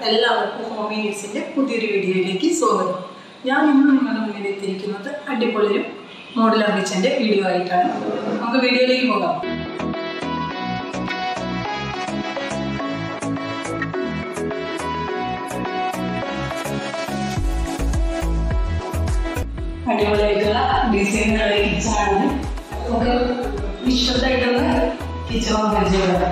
എല്ലാവർക്കും ഹോമി ന്യൂസിൻ്റെ പുതിയൊരു വീഡിയോയിലേക്ക് സ്വാഗതം ഞാൻ ഇന്ന് നിങ്ങളുടെ മുന്നിൽ എത്തിയിരിക്കുന്നത് അടിപൊളിയൊരു മോഡലർ കിച്ചൻ്റെ വീഡിയോ ആയിട്ടാണ് നമുക്ക് വീഡിയോയിലേക്ക് പോകാം അടിപൊളിയായിട്ടുള്ള ഡിസൈനുള്ള കിച്ചണാണ് നമുക്ക് വിശ്വതായിട്ടുള്ള കിച്ചൺ പരിചയപ്പെടാം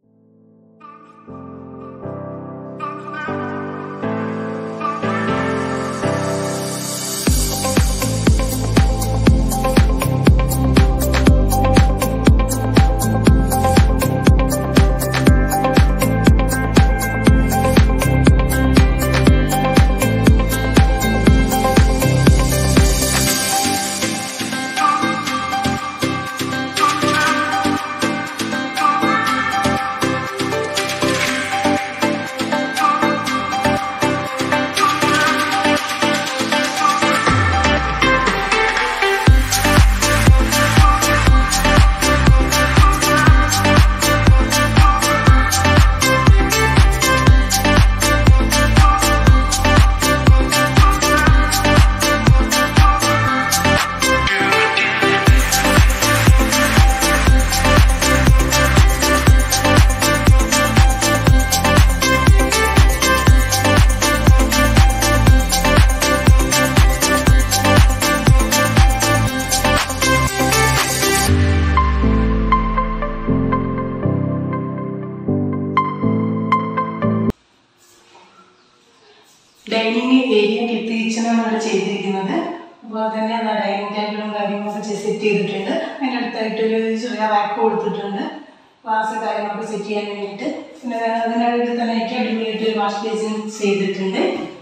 ഡൈനിങ് ഏരിയ കിത്ത് കിച്ചണാണ് ഇവിടെ ചെയ്തിരിക്കുന്നത് അതുപോലെ തന്നെ എന്താ ഡൈനിങ് ടേബിളും കാര്യങ്ങളൊക്കെ സെറ്റ് ചെയ്തിട്ടുണ്ട് അതിൻ്റെ അടുത്തായിട്ടൊരു ചെറിയ റാക്ക് കൊടുത്തിട്ടുണ്ട് ഗ്ലാസ് കാര്യങ്ങളൊക്കെ സെറ്റ് ചെയ്യാൻ വേണ്ടിയിട്ട് പിന്നെ അതിനടുത്ത് തന്നെ എനിക്ക് അടിപൊളിയായിട്ട് ഒരു വാഷ് ബേസിൻ ചെയ്തിട്ടുണ്ട്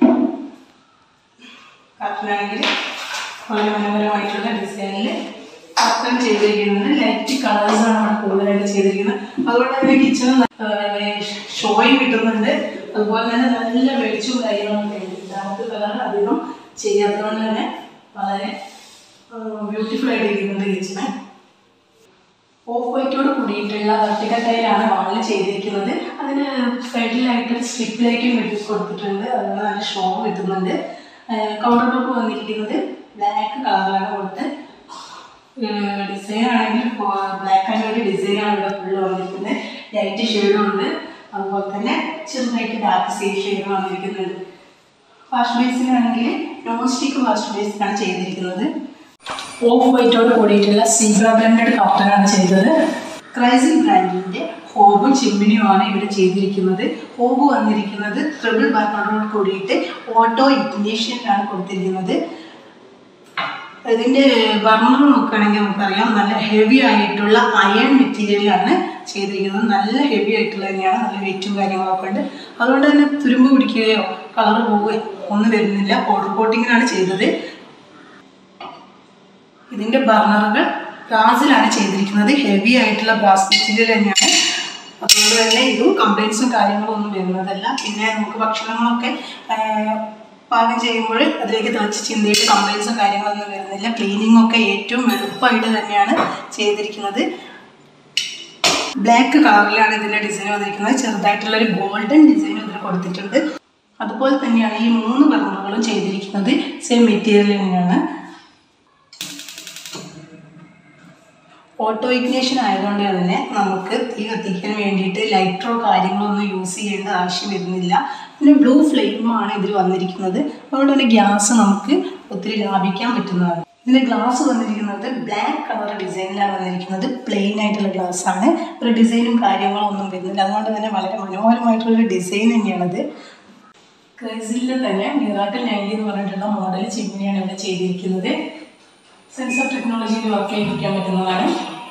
കർട്ടനാണെങ്കിൽ വളരെ മനോഹരമായിട്ടുള്ള ഡിസൈനിൽ കർട്ടൻ ചെയ്തിരിക്കുന്നത് ലൈറ്റ് കളേഴ്സാണ് അവിടെ കൂടുതലായിട്ട് ചെയ്തിരിക്കുന്നത് അതുകൊണ്ട് തന്നെ കിച്ചൺ ഷോയും കിട്ടുന്നുണ്ട് അതുപോലെ തന്നെ നല്ല വെളിച്ചവും കാര്യങ്ങളൊക്കെ ഉണ്ട് ഡാർക്ക് കളർ അധികം ചെയ്യാത്തതുകൊണ്ട് തന്നെ വളരെ ബ്യൂട്ടിഫുൾ ആയിട്ട് ഇരിക്കുന്നുണ്ട് കിച്ചണ് ഓഫ് വൈറ്റോട് കൂടിയിട്ടുള്ള വെർട്ടിക്കൽ ടൈലാണ് വാളിൽ ചെയ്തിരിക്കുന്നത് അതിന് സൈഡിലായിട്ട് സ്ട്രിപ്പ് ലൈറ്റും വെട്ടി കൊടുത്തിട്ടുണ്ട് അതുകൊണ്ട് നല്ല ഷോ കിട്ടുന്നുണ്ട് കൗണ്ടർ ടോപ്പ് വന്നിരിക്കുന്നത് ബ്ലാക്ക് കളറിലാണ് കൊടുത്ത് ഡിസൈൻ ആണെങ്കിൽ ബ്ലാക്ക് ആൻഡ് വൈറ്റ് ഡിസൈനാണ് ഇവിടെ ഫുള്ള് വന്നിരിക്കുന്നത് ലൈറ്റ് ഷെയ്ഡും ഉണ്ട് അതുപോലെ തന്നെ ചെറുതായിട്ട് ഡാർക്ക് സീ ഷെയ്ഡും വന്നിരിക്കുന്നുണ്ട് വാഷ് ബേസിനാണെങ്കിൽ നോൺ സ്റ്റിക്ക് വാഷ് ബേസിനാണ് ചെയ്തിരിക്കുന്നത് ഓഫ് വൈറ്റോട് കൂടിയിട്ടുള്ള സീബ്ര ബ്രാൻഡഡ് കർട്ടനാണ് ചെയ്തത് ക്രൈസിൽ ബ്രാൻഡിൻ്റെ ഹോബും ചിമ്മിനിയുമാണ് ഇവിടെ ചെയ്തിരിക്കുന്നത് ഹോബ് വന്നിരിക്കുന്നത് ട്രിപ്പിൾ ബർണറോട് കൂടിയിട്ട് ഓട്ടോ ഇഗ്നീഷ്യനിലാണ് കൊടുത്തിരിക്കുന്നത് ഇതിൻ്റെ ബർണർ നോക്കുകയാണെങ്കിൽ നമുക്കറിയാം നല്ല ഹെവി ആയിട്ടുള്ള അയൺ മെറ്റീരിയലാണ് ചെയ്തിരിക്കുന്നത് നല്ല ഹെവി ആയിട്ടുള്ള തന്നെയാണ് നല്ല വെയിറ്റും കാര്യങ്ങളൊക്കെ ഉണ്ട് അതുകൊണ്ട് തന്നെ തുരുമ്പ് പിടിക്കുകയോ കളർ പോവുകയോ ഒന്നും വരുന്നില്ല പൗഡർ കോട്ടിങ്ങിനാണ് ചെയ്തത് ഇതിൻ്റെ ബർണറുകൾ ബ്രാസിലാണ് ചെയ്തിരിക്കുന്നത് ഹെവി ആയിട്ടുള്ള ബ്രാസ് മെറ്റീരിയൽ തന്നെയാണ് അതുകൊണ്ട് തന്നെ ഇതും കംപ്ലൈൻസും കാര്യങ്ങളും ഒന്നും വരുന്നതല്ല പിന്നെ നമുക്ക് ഭക്ഷണങ്ങളൊക്കെ പാകം ചെയ്യുമ്പോൾ അതിലേക്ക് തിളച്ച് ചിന്തിയിട്ട് കംപ്ലൈൻസും കാര്യങ്ങളൊന്നും വരുന്നില്ല ക്ലീനിങ് ഒക്കെ ഏറ്റവും എളുപ്പമായിട്ട് തന്നെയാണ് ചെയ്തിരിക്കുന്നത് ബ്ലാക്ക് കളറിലാണ് ഇതിൻ്റെ ഡിസൈൻ വന്നിരിക്കുന്നത് ചെറുതായിട്ടുള്ള ഒരു ഗോൾഡൻ ഡിസൈൻ ഇതിൽ കൊടുത്തിട്ടുണ്ട് അതുപോലെ തന്നെയാണ് ഈ മൂന്ന് ബർണറുകളും ചെയ്തിരിക്കുന്നത് സെയിം മെറ്റീരിയൽ തന്നെയാണ് ഓട്ടോ ഇഗ്നേഷൻ ആയതുകൊണ്ട് തന്നെ നമുക്ക് തീ കത്തിക്കാൻ വേണ്ടിയിട്ട് ലൈറ്ററോ കാര്യങ്ങളോ ഒന്നും യൂസ് ചെയ്യേണ്ട ആവശ്യം വരുന്നില്ല പിന്നെ ബ്ലൂ ഫ്ലെയിമാണ് ഇതിൽ വന്നിരിക്കുന്നത് അതുകൊണ്ട് തന്നെ ഗ്യാസ് നമുക്ക് ഒത്തിരി ലാഭിക്കാൻ പറ്റുന്നതാണ് ഇതിൻ്റെ ഗ്ലാസ് വന്നിരിക്കുന്നത് ബ്ലാക്ക് കളർ ഡിസൈനിലാണ് വന്നിരിക്കുന്നത് പ്ലെയിൻ ആയിട്ടുള്ള ഗ്ലാസ് ആണ് ഒരു ഡിസൈനും കാര്യങ്ങളോ ഒന്നും വരുന്നില്ല അതുകൊണ്ട് തന്നെ വളരെ മനോഹരമായിട്ടുള്ളൊരു ഡിസൈൻ തന്നെയാണത് ക്രൈസിലിൽ തന്നെ മിറാക്കൽ നയൻറ്റി എന്ന് പറഞ്ഞിട്ടുള്ള മോഡൽ ചിമ്മിനിയാണ് ഇവിടെ ചെയ്തിരിക്കുന്നത് സെൻസർ ടെക്നോളജിയിൽ വർക്ക് ചെയ്യിപ്പിക്കാൻ പറ്റുന്നതാണ്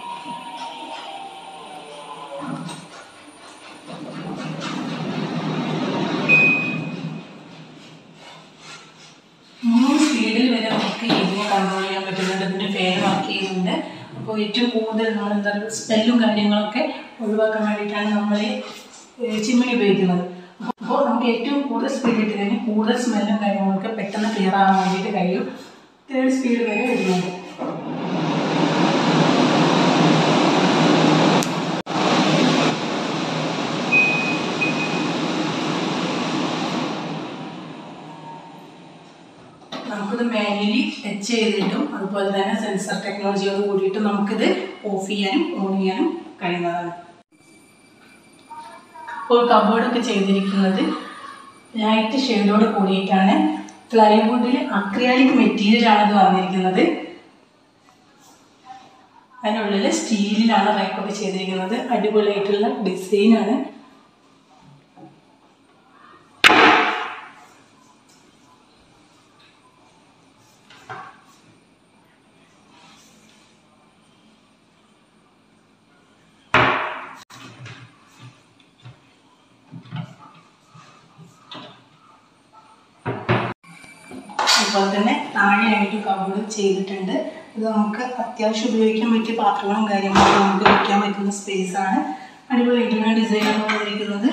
മൂന്ന് സ്പീഡിൽ വരെ നമുക്ക് ഇതിനെ കൺട്രോൾ ചെയ്യാൻ പറ്റുന്നുണ്ട് ഇതിൻ്റെ ഫെയർ വർക്ക് ചെയ്യുന്നുണ്ട് അപ്പോൾ ഏറ്റവും കൂടുതൽ നമ്മൾ എന്താ പറയുക സ്മെല്ലും കാര്യങ്ങളൊക്കെ ഒഴിവാക്കാൻ വേണ്ടിയിട്ടാണ് നമ്മൾ ചിമ്മിണി ഉപയോഗിക്കുന്നത് അപ്പോൾ നമുക്ക് ഏറ്റവും കൂടുതൽ സ്പീഡ് ഇട്ട് കഴിഞ്ഞാൽ കൂടുതൽ സ്മെല്ലും കാര്യങ്ങളൊക്കെ പെട്ടെന്ന് ക്ലിയർ ആകാൻ വേണ്ടിയിട്ട് കഴിയും തേർഡ് സ്പീഡ് വരെ വരുന്നുണ്ട് നമുക്കിത് മാനുവലി ടച്ച് ചെയ്തിട്ടും അതുപോലെ തന്നെ സെൻസർ ടെക്നോളജിയോട് കൂടിയിട്ട് നമുക്കിത് ഓഫ് ചെയ്യാനും ഓൺ ചെയ്യാനും കഴിയുന്നതാണ് ഇപ്പോൾ കബോർഡൊക്കെ ചെയ്തിരിക്കുന്നത് ലൈറ്റ് ഷെയ്ഡോട് കൂടിയിട്ടാണ് പ്ലൈവുഡിൽ അക്രിയാലിക് മെറ്റീരിയലാണ് ഇത് വന്നിരിക്കുന്നത് അതിനുള്ളിൽ സ്റ്റീലിലാണ് റാക്കൊക്കെ ചെയ്തിരിക്കുന്നത് അടിപൊളിയായിട്ടുള്ള ഡിസൈനാണ് അതുപോലെ തന്നെ താഴെയായിട്ട് കബോർഡ് ചെയ്തിട്ടുണ്ട് ഇത് നമുക്ക് അത്യാവശ്യം ഉപയോഗിക്കാൻ പറ്റിയ പാത്രങ്ങളും കാര്യങ്ങളൊക്കെ നമുക്ക് വയ്ക്കാൻ പറ്റുന്ന സ്പേസ് ആണ് അടിപൊളിയായിട്ടുള്ള ഡിസൈനാണ് വന്നിരിക്കുന്നത്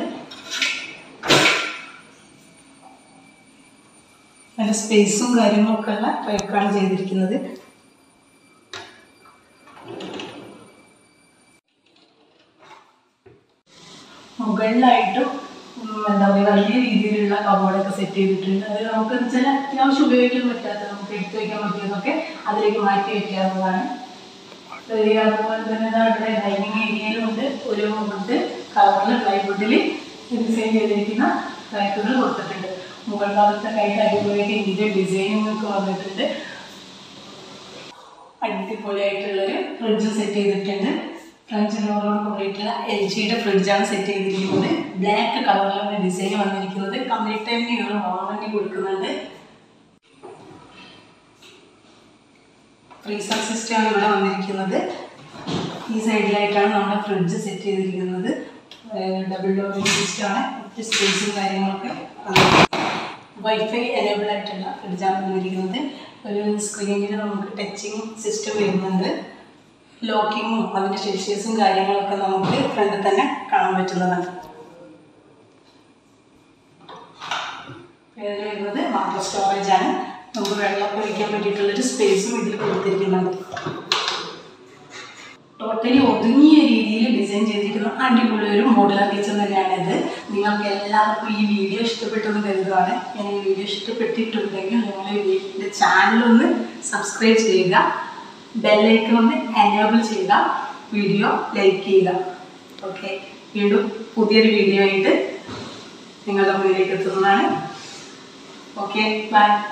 നല്ല സ്പേസും കാര്യങ്ങളൊക്കെ ഉള്ള റേക്കാണ് ചെയ്തിരിക്കുന്നത് മുകളിലായിട്ടും ഉം, എന്താ പറയുക വലിയ രീതിയിലുള്ള കബോർഡൊക്കെ സെറ്റ് ചെയ്തിട്ടുണ്ട് അത് നമുക്ക് ചില അത്യാവശ്യം ഉപയോഗിക്കാൻ പറ്റാത്ത നമുക്ക് എടുത്തു വയ്ക്കാൻ പറ്റിയതൊക്കെ അതിലേക്ക് മാറ്റി വയ്ക്കാവുന്നതാണ് ഈ അതുപോലെ തന്നെ ദാ ഇവിടെ ഡൈനിങ് ഏരിയയിലുണ്ട് ഒരു വുഡ് കളറിൽ പ്ലൈവുഡിൽ ഡിസൈൻ ചെയ്തിരിക്കുന്ന റാക്കുകൾ കൊടുത്തിട്ടുണ്ട് മുകൾ ഭാഗത്തെ കൈ അടിപൊളിയായിട്ട് ഇതിൻ്റെ ഡിസൈനിങ് ഒക്കെ വന്നിട്ടുണ്ട് അടിപൊളിയായിട്ടുള്ളൊരു ഫ്രിഡ്ജ് സെറ്റ് ചെയ്തിട്ടുണ്ട് ഫ്രഞ്ച് ഡോറോട് കൂടിയിട്ടുള്ള എൽ ജിയുടെ ഫ്രിഡ്ജാണ് സെറ്റ് ചെയ്തിരിക്കുന്നത് ബ്ലാക്ക് കളറിലാണ് ഡിസൈൻ വന്നിരിക്കുന്നത് കംപ്ലീറ്റ് തന്നെ ഒരു വാറണ്ടി കൊടുക്കുന്നുണ്ട് ഫ്രീസർ സിസ്റ്റമാണ് ഇവിടെ വന്നിരിക്കുന്നത് ഈ സൈഡിലായിട്ടാണ് നമ്മുടെ ഫ്രിഡ്ജ് സെറ്റ് ചെയ്തിരിക്കുന്നത് ഡബിൾ ഡോറിംഗ് സിസ്റ്റമാണ് ഒത്തിരി സ്പേസും കാര്യങ്ങളൊക്കെ വൈഫൈ എനേബിൾ ആയിട്ടുള്ള ഫ്രിഡ്ജാണ് വന്നിരിക്കുന്നത് ഒരു സ്ക്രീനിൽ നമുക്ക് ടച്ചിങ് സിസ്റ്റം വരുന്നുണ്ട് ലോക്കിങ്ങും അതിൻ്റെ ഫീച്ചേഴ്സും കാര്യങ്ങളൊക്കെ നമുക്ക് ഫ്രണ്ടിൽ തന്നെ കാണാൻ പറ്റുന്നതാണ് ഇതിൽ വരുന്നത് വാട്ടർ സ്റ്റോറേജ് ആണ് നമുക്ക് വെള്ളമൊക്കെ ഒഴിക്കാൻ വേണ്ടിയിട്ടുള്ളൊരു സ്പേസും ഇതിൽ കൊടുത്തിരിക്കുന്നുണ്ട് ടോട്ടലി ഒതുങ്ങിയ രീതിയിൽ ഡിസൈൻ ചെയ്തിരിക്കുന്ന അടിപൊളി ഒരു മോഡുലർ കിച്ചൺ തന്നെയാണിത് നിങ്ങൾക്ക് എല്ലാവർക്കും ഈ വീഡിയോ ഇഷ്ടപ്പെട്ടെന്ന് കരുതുകയാണ് ഞാൻ ഈ വീഡിയോ ഇഷ്ടപ്പെട്ടിട്ടുണ്ടെങ്കിൽ നിങ്ങൾ ഈ വീഡിയോ ചാനലൊന്ന് സബ്സ്ക്രൈബ് ചെയ്യുക ബെല്ലൈക്കൺ ഒന്ന് എനേബിൾ ചെയ്യുക വീഡിയോ ലൈക്ക് ചെയ്യുക ഓക്കെ വീണ്ടും പുതിയൊരു വീഡിയോ ആയിട്ട് നിങ്ങളുടെ മുന്നിലേക്ക് എത്തുന്നതാണ് ഓക്കെ ബൈ